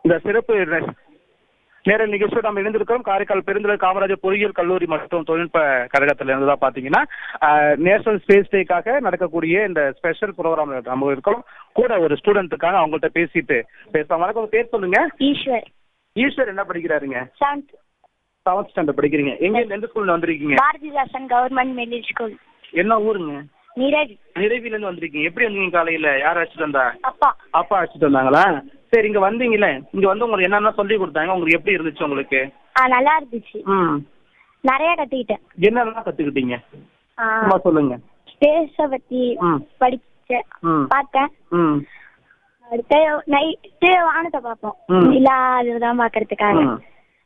இந்த சிறப்பு நே- நேரல் நிகழ்ச்சியோட நம்ம இணைந்திருக்கிறோம் காரைக்கால் பெருந்தலை காமராஜர் பொறியியல் கல்லூரி மற்றும் தொழில்நுட்ப கழகத்துல இருந்து தான் பாத்தீங்கன்னா நேஷனல் ஸ்பேஸ் டேக்காக நடக்கக்கூடிய இந்த ஸ்பெஷல் ப்ரோக்ராம் நம்ம இருக்கோம் கூட ஒரு ஸ்டூடெண்ட்டுக்காக அவங்கள்ட்ட பேசிட்டு பேசலாம் வணக்கம் உங்க பேர் சொல்லுங்க ஈஸ்வர் ஈஸ்வர் என்ன படிக்கிறாருங்க செவன்த் செவன்த் ஸ்டாண்டர்ட் படிக்கிறீங்க எங்க இருந்து எந்த ஸ்கூல்ல வந்திருக்கீங்க பாரதிதாசன் கவர்மெண்ட் மிடில் ஸ்கூல் என்ன ஊருங்க நீரஜ் நிறைவில இருந்து வந்திருக்கீங்க எப்படி வந்தீங்க காலையில யார் அழைச்சிட்டு வந்தா அப்பா அப்பா அழைச்சிட்டு வந்தாங்களா சரி இங்க வந்தீங்களே இங்க வந்து உங்களுக்கு என்னென்ன சொல்லி கொடுத்தாங்க உங்களுக்கு எப்படி இருந்துச்சு உங்களுக்கு ஆ நல்லா இருந்துச்சு ம் நிறைய கத்துக்கிட்டேன் என்னெல்லாம் கத்துக்கிட்டீங்க சும்மா சொல்லுங்க ஸ்பேஸ பத்தி ம். படிச்சேன் ம். பார்த்தேன் ம் அடுத்து நைட்டு வானத்தை பார்ப்போம் ம். நிலா அதுதான் பாக்குறதுக்காக ம்.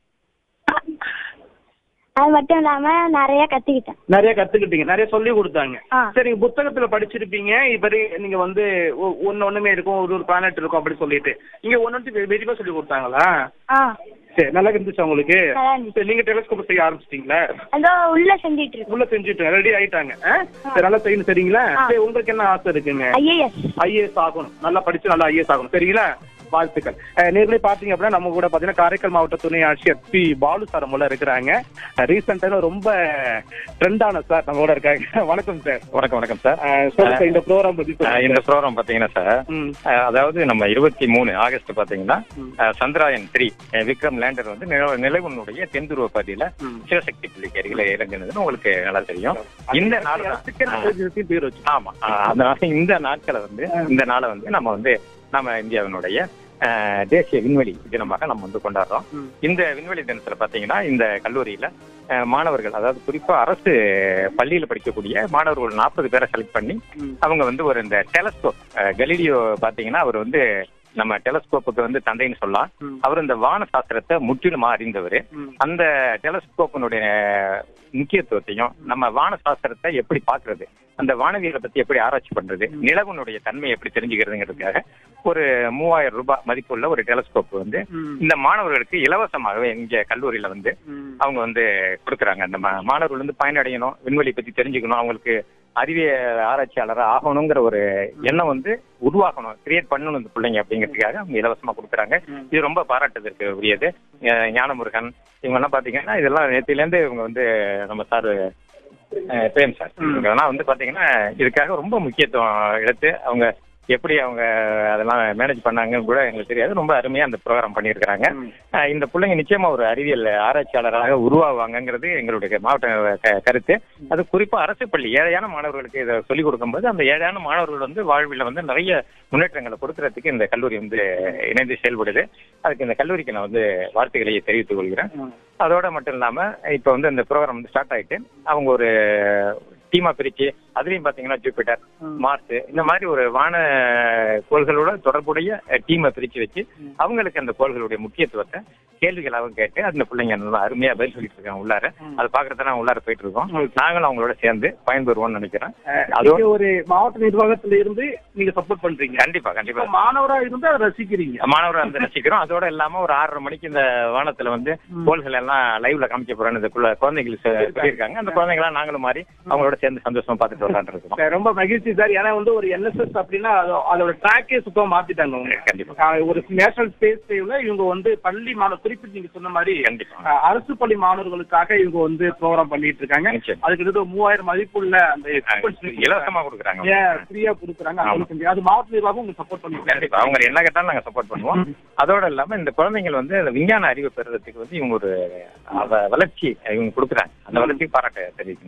அது மட்டும் இல்லாம நிறைய கத்துக்கிட்டேன் நிறைய கத்துக்கிட்டீங்க நிறைய சொல்லி கொடுத்தாங்க ஆ. சரி நீங்க புத்தகத்துல படிச்சிருப்பீங்க இப்ப நீங்க வந்து ஒ- ஒண்ணு ஒண்ணுமே இருக்கும் ஒரு ஒரு பிளானட் இருக்கும் அப்படி சொல்லிட்டு இங்க ஒன்னு வெறிவா சொல்லி கொடுத்தாங்களா ஆ சரி நல்லா இருந்துச்சு உங்களுக்கு நல்லா இருந்துச்சு. சரி நீங்க டெலிஸ்கோப் செய்ய ஆரம்பிச்சிட்டீங்களா அதோ உள்ள செஞ்சிட்டு இருக்கோம் உள்ள செஞ்சுட்டு ரெடி ஆயிட்டாங்க ஆ? சரி நல்லா செய்யணும் சரிங்களா ஆ. சரி உங்களுக்கு என்ன ஆசை இருக்குங்க ஐஏஎஸ் ஐஏஎஸ் ஆகணும் நல்லா படிச்சு நல்லா ஐஏஎஸ் ஆகணும் சரிங்களா வாழ்த்துக்கள் அஹ் நேர்களே பாத்தீங்க அப்படின்னா நம்ம கூட பாத்தீங்கன்னா காரைக்கால் மாவட்ட துணை ஆட்சியர் பி பாலு சார் நம்மள இருக்கிறாங்க ரீசெண்டாக ரொம்ப ட்ரெண்டான சார் நம்ம கூட இருக்காங்க வணக்கம் சார் வணக்கம் வணக்கம் சார் அஹ் சொல்லுங்க சார், இந்த ப்ரோக்ராம் பத்தி அஹ் சொல்லுங்க. இந்த ப்ரோக்ராம் பாத்தீங்கன்னா சார் ம். அஹ் அதாவது நம்ம இருபத்தி மூணு ஆகஸ்ட் பாத்தீங்கன்னா ம். அஹ் சந்திராயன் த்ரீ விக்ரம் லேண்டர் வந்து நில- நிலவனுடைய தென்துருவ பகுதியில ம். சிவசக்தி புள்ளிக்கு அருகில இறங்குனதுன்னு உங்களுக்கு நல்லா தெரியும் இந்த நாள் தான் சிக்கன் ரெசிபி பேர் வச்சு ஆமா அஹ் அதனால இந்த நாட்களை வந்து இந்த நாளை வந்து நம்ம வந்து நம்ம இந்தியாவினுடைய அஹ், தேசிய விண்வெளி தினமாக நம்ம வந்து கொண்டாடுறோம் ம். இந்த விண்வெளி தினத்துல பாத்தீங்கன்னா இந்த கல்லூரியில அஹ், மாணவர்கள் அதாவது குறிப்பா அரசு பள்ளியில படிக்கக்கூடிய மாணவர்கள் நாற்பது பேரை செலக்ட் பண்ணி ம். அவங்க வந்து ஒரு இந்த டெலஸ்கோப் கலீலியோ பாத்தீங்கன்னா அவர் வந்து நம்ம டெலஸ்கோப்புக்கு வந்து தந்தைன்னு சொல்லலாம் ம். அவர் இந்த வான சாஸ்திரத்தை முற்றிலுமா அறிந்தவர் ம். அந்த டெலஸ்கோப்பினுடைய முக்கியத்துவத்தையும் நம்ம வான சாஸ்திரத்தை எப்படி பார்க்கிறது அந்த வானவியலை பத்தி எப்படி ஆராய்ச்சி பண்றது நிலவனுடைய தன்மையை எப்படி தெரிஞ்சுக்கிறதுங்கிறதுக்காக ஒரு மூவாயிரம் ரூபாய் மதிப்புள்ள ஒரு டெலஸ்கோப் வந்து ம். இந்த மாணவர்களுக்கு இலவசமாகவே இங்க கல்லூரியில வந்து ம். அவங்க வந்து கொடுக்குறாங்க அந்த மா- மாணவர்கள் வந்து பயனடையணும் விண்வெளி பத்தி தெரிஞ்சுக்கணும் அவங்களுக்கு அறிவியல் ஆராய்ச்சியாளராக ஆகணுங்கிற ஒரு எண்ணம் வந்து உருவாகணும் கிரியேட் பண்ணணும் இந்த பிள்ளைங்க அப்படிங்கிறதுக்காக அவங்க இலவசமா கொடுக்குறாங்க ம். இது ரொம்ப பாராட்டுதற்கு உரியது அஹ் ஞானமுருகன் இவங்க எல்லாம் பாத்தீங்கன்னா இதெல்லாம் நேத்தில இருந்து இவங்க வந்து நம்ம சார் பிரேம் சார் ம். இவங்கெல்லாம் வந்து பாத்தீங்கன்னா இதுக்காக ரொம்ப முக்கியத்துவம் எடுத்து அவங்க எப்படி அவங்க அதெல்லாம் மேனேஜ் பண்ணாங்கன்னு கூட எங்களுக்கு தெரியாது ரொம்ப அருமையா அந்த ப்ரோக்ராம் பண்ணியிருக்கிறாங்க ம். அஹ் இந்த பிள்ளைங்க நிச்சயமா ஒரு அறிவியல் ஆராய்ச்சியாளராக உருவாவாங்கங்கிறது எங்களுடைய மாவட்ட க- கருத்து அது குறிப்பா அரசு பள்ளி ஏழையான மாணவர்களுக்கு இதை சொல்லிக் கொடுக்கும்போது அந்த ஏழையான மாணவர்கள் வந்து வாழ்வில் வந்து நிறைய முன்னேற்றங்களை கொடுக்கறதுக்கு இந்த கல்லூரி வந்து இணைந்து செயல்படுது அதுக்கு இந்த கல்லூரிக்கு நான் வந்து வாழ்த்துக்களை தெரிவித்துக் கொள்கிறேன் ம். அதோட மட்டும் இல்லாம இப்ப வந்து இந்த ப்ரோக்ராம் வந்து ஸ்டார்ட் ஆயிட்டு அவங்க ஒரு டீமா பிரிச்சு அதுலயும் பாத்தீங்கன்னா ஜூபிட்டர் ம். மார்ஸ் இந்த மாதிரி ஒரு வான கோள்களோட தொடர்புடைய டீமை பிரிச்சு வச்சு ம். அவங்களுக்கு அந்த கோள்களுடைய முக்கியத்துவத்தை கேள்விகளாகவும் கேட்டு அந்த பிள்ளைங்க நல்லா அருமையா பதில் சொல்லிட்டு இருக்காங்க உள்ளார ம். அது பாக்குறத நான் உள்ளார போயிட்டு இருக்கோம் Okay. நாங்களும் அவங்களோட சேர்ந்து பயன்பெறுவோம்னு நினைக்கிறேன் நீங்க அதோட ஒரு மாவட்ட நிர்வாகத்துல இருந்து நீங்க சப்போர்ட் பண்றீங்க கண்டிப்பா கண்டிப்பா இப்ப மாணவரா இருந்து அதை ரசிக்கிறீங்க மாணவரை வந்து ரசிக்கிறோம் அதோட இல்லாம ஒரு ஆறரை மணிக்கு இந்த வானத்துல வந்து ம். கோள்கள் எல்லாம் லைவ்ல காமிக்க போறோம்னு இந்த குள்ள- குழந்தைங்களுக்கு சொ- சொல்லியிருக்காங்க அந்த குழந்தைங்களாம் நாங்களும் மாதிரி அவங்களோட சேர்ந்து சந்தோஷமா பார்த்துட்டு வரலான்னு இருக்கோம் சார், ரொம்ப மகிழ்ச்சி சார் ஏன்னா வந்து ஒரு என்எஸ்எஸ் அப்படின்னா அது- அதோட ட்ராக்கே சுத்தமா மாத்திட்டாங்க அவங்க கண்டிப்பா ஆஹ் ஒரு நேஷனல் ஸ்பேஸ் டேவ்ல இவங்க வந்து பள்ளி மாணவர் குறிப்பிட்டு நீங்க சொன்ன மாதிரி கண்டிப்பா ஆஹ் அரசு பள்ளி மாணவர்களுக்காக இவங்க வந்து ப்ரோக்ராம் பண்ணிட்டு இருக்காங்க நிச்சயம். அதுக்கு கிட்ட மூவாயிரம் மதிப்புள்ள அந்த equipments இலவசமா கொடுக்குறாங்க ஃப்ரீயா கொடுக்குறாங்க ஆமா. அது கொஞ்சம் அது மாவட்ட நிர்வாகம் உங்களுக்கு சப்போர்ட் பண்ணிருக்காங்க கண்டிப்பா அவங்க என்ன கேட்டாலும் நாங்க சப்போர்ட் பண்ணுவோம் அதோட இல்லாம இந்த குழந்தைகள் வந்து அந்த விஞ்ஞான அறிவு பெறுறதுக்கு வந்து இவங்க ஒரு அவ- வளர்ச்சி இவங்க கொடுக்குறாங்க அந்த வளர்ச்சி பாராட்ட தெரிவிக்கணும்